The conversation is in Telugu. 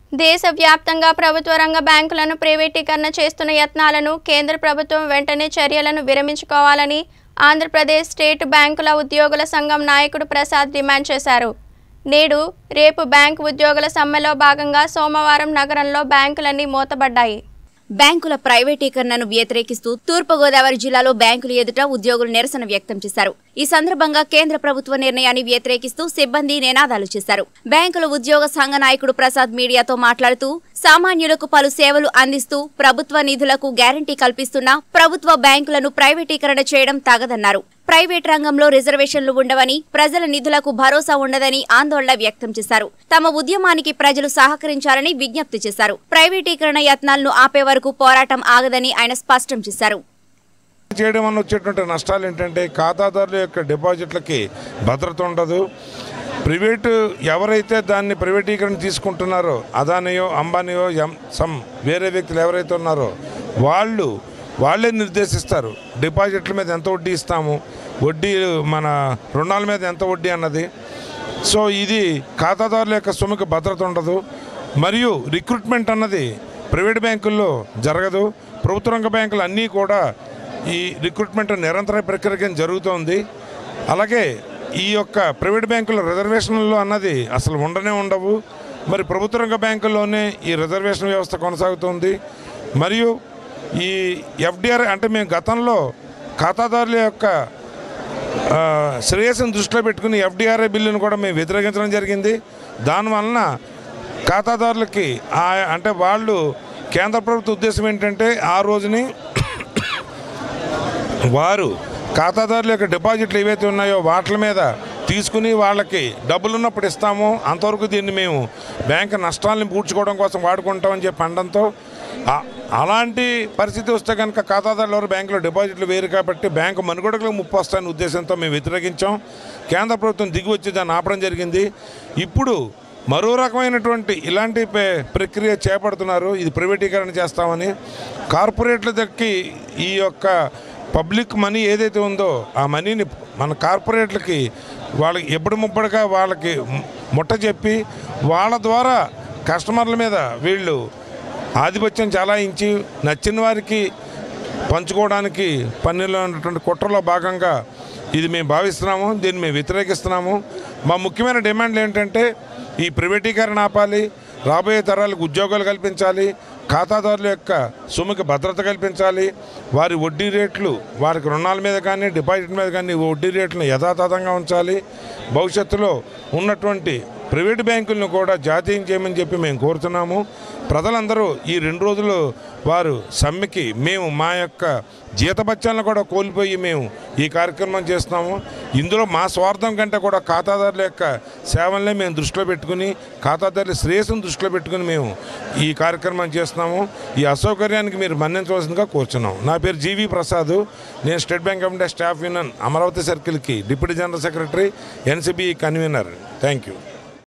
దేశవ్యాప్తంగా ప్రభుత్వ రంగ బ్యాంకులను ప్రైవేటీకరణ చేస్తున్న యత్నాలను కేంద్ర ప్రభుత్వం వెంటనే చర్యలను విరమించుకోవాలని ఆంధ్రప్రదేశ్ స్టేట్ బ్యాంకుల ఉద్యోగుల సంఘం నాయకుడు ప్రసాద్ డిమాండ్ చేశారు నేడు రేపు బ్యాంకు ఉద్యోగుల సమ్మెలో భాగంగా సోమవారం నగరంలో బ్యాంకులన్నీ మూతబడ్డాయి బ్యాంకుల ప్రైవేటీకరణను వ్యతిరేకిస్తూ తూర్పుగోదావరి జిల్లాలో బ్యాంకుల ఎదుట ఉద్యోగులు నిరసన వ్యక్తం చేశారు ఈ సందర్భంగా కేంద్ర ప్రభుత్వ నిర్ణయాన్ని వ్యతిరేకిస్తూ సిబ్బంది నినాదాలు చేశారు బ్యాంకుల ఉద్యోగ సంఘ నాయకుడు ప్రసాద్ మీడియాతో మాట్లాడుతూ సామాన్యులకు పలు సేవలు అందిస్తూ ప్రభుత్వ నిధులకు గ్యారంటీ కల్పిస్తున్నా ప్రభుత్వ బ్యాంకులను ప్రైవేటీకరణ చేయడం తగదన్నారు ప్రైవేట్ రంగంలో రిజర్వేషన్లు ఉండవని ప్రజల నిధులకు భరోసా ఉండదని ఆందోళన వ్యక్తం చేశారు తమ ఉద్యమానికి ప్రజలు సహకరించాలని విజ్ఞప్తి చేశారు ప్రైవేటీకరణ యత్నాలను ఆపే వరకు పోరాటం ఆగదని ఆయన స్పష్టం చేశారు చేయడం వల్ల వచ్చేటువంటి నష్టాలు ఏంటంటే ఖాతాదారుల యొక్క డిపాజిట్లకి భద్రత ఉండదు ప్రైవేటు ఎవరైతే దాన్ని ప్రైవేటీకరణ తీసుకుంటున్నారో అదానియో అంబానియో ఎం సమ్ వేరే వ్యక్తులు ఎవరైతే ఉన్నారో వాళ్ళు వాళ్ళే నిర్దేశిస్తారు డిపాజిట్ల మీద ఎంత వడ్డీ ఇస్తాము వడ్డీ మన రుణాల మీద ఎంత వడ్డీ అన్నది సో ఇది ఖాతాదారుల యొక్క సొమ్ముకి భద్రత ఉండదు మరియు రిక్రూట్మెంట్ అన్నది ప్రైవేట్ బ్యాంకుల్లో జరగదు ప్రభుత్వ రంగ బ్యాంకులు అన్నీ కూడా ఈ రిక్రూట్మెంట్ నిరంతర ప్రక్రియ కింద జరుగుతోంది అలాగే ఈ యొక్క ప్రైవేట్ బ్యాంకుల రిజర్వేషన్లు అన్నది అసలు ఉండనే ఉండవు మరి ప్రభుత్వ రంగ బ్యాంకుల్లోనే ఈ రిజర్వేషన్ వ్యవస్థ కొనసాగుతుంది మరియు ఈ ఎఫ్డిఆర్ అంటే మేము గతంలో ఖాతాదారుల యొక్క ఆ, శ్రేయస్సును దృష్టిలో పెట్టుకుని ఎఫ్డిఆర్ఐ బిల్లును కూడా మేము వ్యతిరేకించడం జరిగింది దానివలన ఖాతాదారులకి ఆ అంటే వాళ్ళు కేంద్ర ప్రభుత్వ ఉద్దేశం ఏంటంటే ఆ రోజుని వారు ఖాతాదారుల యొక్క డిపాజిట్లు ఏవైతే ఉన్నాయో వాటి మీద తీసుకుని వాళ్ళకి డబ్బులు ఉన్నప్పుడు ఇస్తాము అంతవరకు దీన్ని మేము బ్యాంక్ నష్టాలను పూడ్చుకోవడం కోసం వాడుకుంటామని చెప్పి అనడంతో ఆ- అలాంటి పరిస్థితి వస్తే కనుక ఖాతాదారులు ఎవరు బ్యాంకులో డిపాజిట్లు వేరు కాబట్టి బ్యాంకు మనుగడలకు ముప్పు వస్తాయనే ఉద్దేశంతో మేము వ్యతిరేకించాం కేంద్ర ప్రభుత్వం దిగి వచ్చి దాన్ని ఆపడం జరిగింది ఇప్పుడు మరో రకమైనటువంటి ఇలాంటి పే- ప్రక్రియ చేపడుతున్నారు ఇది ప్రైవేటీకరణ చేస్తామని కార్పొరేట్ల దగ్గరికి ఈ యొక్క పబ్లిక్ మనీ ఏదైతే ఉందో ఆ మనీని మన కార్పొరేట్లకి వాళ్ళకి ఎప్పుడు ముప్పటిగా వాళ్ళకి ము- ముట్ట చెప్పి వాళ్ళ ద్వారా కస్టమర్ల మీద వీళ్ళు ఆధిపత్యం చలాయించి నచ్చిన వారికి పంచుకోవడానికి పన్నీలో ఉన్నటువంటి కుట్రలో భాగంగా ఇది మేము భావిస్తున్నాము దీన్ని మేము వ్యతిరేకిస్తున్నాము మా ముఖ్యమైన డిమాండ్లు ఏంటంటే ఈ ప్రైవేటీకరణ ఆపాలి రాబోయే తరాలకు ఉద్యోగాలు కల్పించాలి ఖాతాదారుల యొక్క సొమ్ముకి భద్రత కల్పించాలి వారి వడ్డీ రేట్లు వారికి రుణాల మీద కానీ డిపాజిట్ మీద కానీ వడ్డీ రేట్లను యథాతథంగా ఉంచాలి భవిష్యత్తులో ఉన్నటువంటి ప్రైవేట్ బ్యాంకులను కూడా జాతీయం చేయమని చెప్పి మేము కోరుతున్నాము ప్రజలందరూ ఈ రెండు రోజులు వారు సమ్మెకి మేము మా యొక్క జీతభత్యాలను కూడా కోల్పోయి మేము ఈ కార్యక్రమం చేస్తున్నాము ఇందులో మా స్వార్థం కంటే కూడా ఖాతాదారుల యొక్క సేవలనే మేము దృష్టిలో పెట్టుకుని ఖాతాదారుల శ్రేయస్సును దృష్టిలో పెట్టుకుని మేము ఈ కార్యక్రమం చేస్తున్నాము ఈ అసౌకర్యానికి మీరు మన్నించవలసిందిగా కోరుచున్నాం నా పేరు జీవి ప్రసాద్ నేను State Bank of India staff union Amaravati సర్కిల్కి deputy general secretary NCB convener thank you